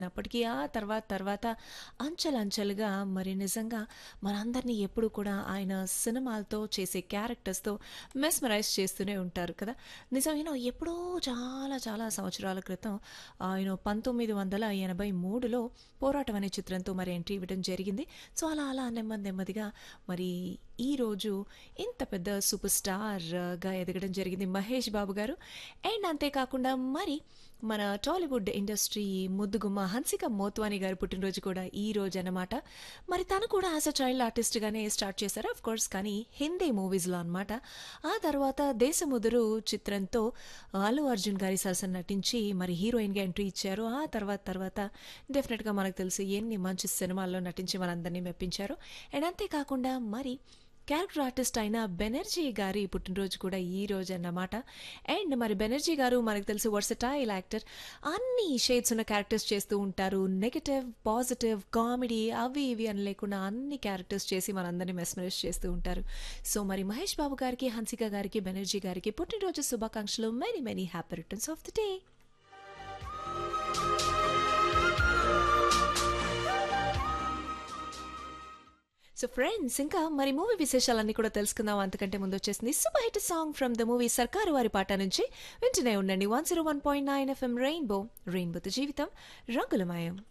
అప్పటికి ఆ తర్వాత తర్వాత అంచెలంచెలుగా మరి నిజంగా మనందరినీ ఎప్పుడు కూడా ఆయన సినిమాలతో చేసే క్యారెక్టర్స్తో మెస్మరైజ్ చేస్తూనే ఉంటారు కదా నిజం యూనో ఎప్పుడో చాలా చాలా సంవత్సరాల క్రితం ఆయన పంతొమ్మిది వందల ఎనభై మూడులో పోరాటం అనే చిత్రంతో మరి ఎంట్రీ ఇవ్వడం జరిగింది సో అలా అలా నెమ్మది నెమ్మదిగా మరి ఈరోజు ఇంత పెద్ద సూపర్ స్టార్గా ఎదగడం జరిగింది మహేష్ బాబు గారు అండ్ అంతేకాకుండా మరి మన టాలీవుడ్ ఇండస్ట్రీ ముద్దుగుమ్మ హన్సిక మోత్వాని గారు పుట్టినరోజు కూడా ఈ రోజు అన్నమాట మరి తను కూడా యాజ్ అ చైల్డ్ ఆర్టిస్ట్గానే స్టార్ట్ చేశారు ఆఫ్ కోర్స్ కానీ హిందీ మూవీస్లో అనమాట ఆ తర్వాత దేశముదురు చిత్రంతో అల్లు అర్జున్ గారి సరసన నటించి మరి హీరోయిన్గా ఎంట్రీ ఇచ్చారు ఆ తర్వాత తర్వాత డెఫినెట్గా మనకు తెలిసి ఎన్ని మంచి సినిమాల్లో నటించి మనందరినీ మెప్పించారు అండ్ అంతేకాకుండా మరి క్యారెక్టర్ ఆర్టిస్ట్ అయిన బెనర్జీ గారి పుట్టినరోజు కూడా ఈ రోజు అన్నమాట అండ్ మరి బెనర్జీ గారు మనకు తెలిసి వర్సటైల్ యాక్టర్ అన్ని షేడ్స్ ఉన్న క్యారెక్టర్స్ చేస్తూ ఉంటారు నెగటివ్ పాజిటివ్ కామెడీ అవి ఇవి అని లేకుండా అన్ని క్యారెక్టర్స్ చేసి మనందరినీ మెస్మరైజ్ చేస్తూ ఉంటారు సో మరి మహేష్ బాబు గారికి హన్సిక గారికి బెనర్జీ గారికి పుట్టినరోజు శుభాకాంక్షలు many many happy returns of the day so friends ఇంకా మరి మూవీ విశేషాలన్నీ కూడా తెలుసుకుందాం అంతకంటే ముందు వచ్చేసింది super hit song from the movie Sarkaru Vaari Paata నుంచి వింటూనే ఉండండి one zero one point nine FM rainbow రెయిన్బోతో జీవితం రంగులమయం